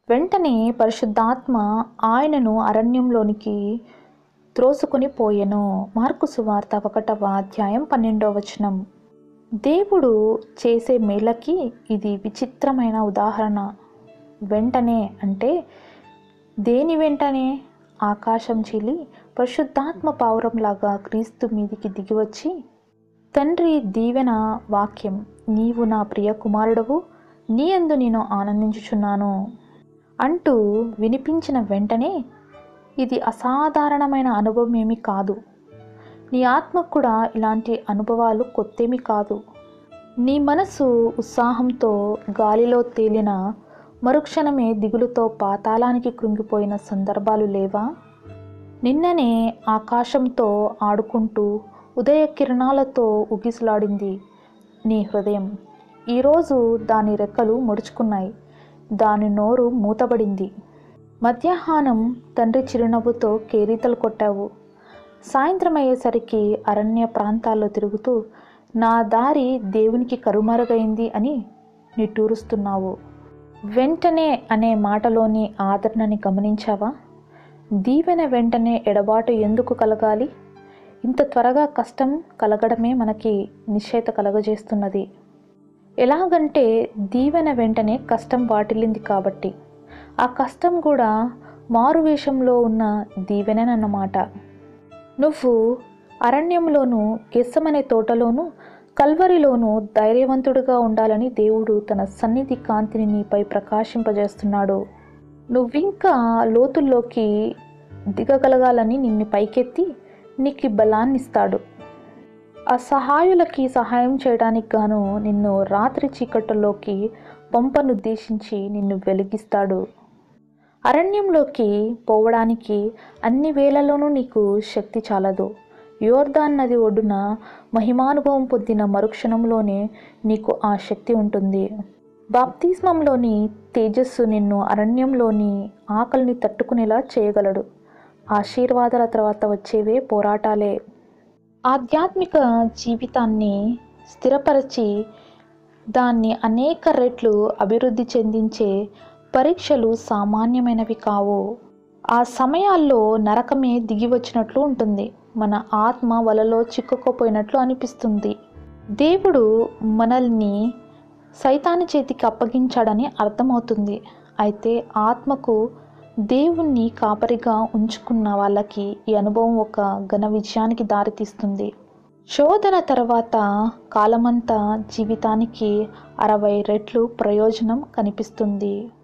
వెంటనే పరిశుద్ధాత్మ ఆయనను అరణ్యంలోనికి త్రోసుకొని పోయెను మార్కు సువార్త ఒకటవ అధ్యాయం పన్నెండవ వచనం దేవుడు చేసే మేళకి ఇది విచిత్రమైన ఉదాహరణ వెంటనే అంటే దేని వెంటనే ఆకాశం చీలి పరిశుద్ధాత్మ పావురంలాగా క్రీస్తు మీదికి దిగివచ్చి తండ్రి దీవెన వాక్యం నీవు నా ప్రియ కుమారుడవు నీ యందు నేను ఆనందించుచున్నాను అంటూ వినిపించిన వెంటనే ఇది అసాధారణమైన అనుభవం ఏమీ కాదు నీ ఆత్మకు కూడా ఇలాంటి అనుభవాలు కొత్తేమీ కాదు నీ మనసు ఉత్సాహంతో గాలిలో తేలిన మరుక్షణమే దిగులుతో పాతాళానికి కృంగిపోయిన సందర్భాలు లేవా నిన్ననే ఆకాశంతో ఆడుకుంటూ ఉదయ కిరణాలతో ఉగిసలాడింది నీ హృదయం ఈరోజు దాని రెక్కలు ముడుచుకున్నాయి దాని నోరు మూతబడింది మధ్యాహ్నం తండ్రి చిరునవ్వుతో కేరీతలు కొట్టావు సాయంత్రం అయ్యేసరికి అరణ్య ప్రాంతాల్లో తిరుగుతూ నా దారి దేవునికి కరుమరుగైంది అని నిట్టూరుస్తున్నావు వెంటనే అనే మాటలోని ఆదరణని గమనించావా దీవెన వెంటనే ఎడబాటు ఎందుకు కలగాలి ఇంత త్వరగా కష్టం కలగడమే మనకి నిశ్చయిత కలగజేస్తున్నది ఎలాగంటే దీవెన వెంటనే కష్టం వాటిల్లింది కాబట్టి ఆ కష్టం కూడా మారువేషంలో ఉన్న దీవెననన్నమాట నువ్వు అరణ్యంలోనూ గెస్సమనే తోటలోనూ కల్వరిలోనూ ధైర్యవంతుడిగా ఉండాలని దేవుడు తన సన్నిధి కాంతిని నీపై ప్రకాశింపజేస్తున్నాడు నువ్వింకా లోతుల్లోకి దిగగలగాలని నిన్ను పైకెత్తి నీకు బలాన్నిస్తాడు అసహాయులకి సహాయం చేయడానికి గాను నిన్ను రాత్రి చీకటిలోకి పంపనుద్దేశించి నిన్ను వెలిగిస్తాడు అరణ్యంలోకి పోవడానికి అన్ని వేళలోనూ నీకు శక్తి చాలదు యోర్దాన్ నది ఒడ్డున మహిమానుభవం పొందిన మరుక్షణంలోనే నీకు ఆ శక్తి ఉంటుంది బాప్తిస్మంలోని తేజస్సు నిన్ను అరణ్యంలోని ఆకలిని తట్టుకునేలా చేయగలడు ఆశీర్వాదాల తర్వాత వచ్చేవే పోరాటాలే ఆధ్యాత్మిక జీవితాన్ని స్థిరపరిచి దాన్ని అనేక రెట్లు అభివృద్ధి చెందించే పరీక్షలు సామాన్యమైనవి కావు ఆ సమయాల్లో నరకమే దిగి వచ్చినట్లు ఉంటుంది మన ఆత్మ వలలో చిక్కుకుపోయినట్లు అనిపిస్తుంది దేవుడు మనల్ని సైతాని చేతికి అప్పగించాడని అర్థమవుతుంది అయితే ఆత్మకు దేవుణ్ణి కాపరిగా ఉంచుకున్న వాళ్ళకి ఈ అనుభవం ఒక ఘన విజయానికి దారితీస్తుంది శోధన తర్వాత కాలమంతా జీవితానికి అరవై రెట్లు ప్రయోజనం కనిపిస్తుంది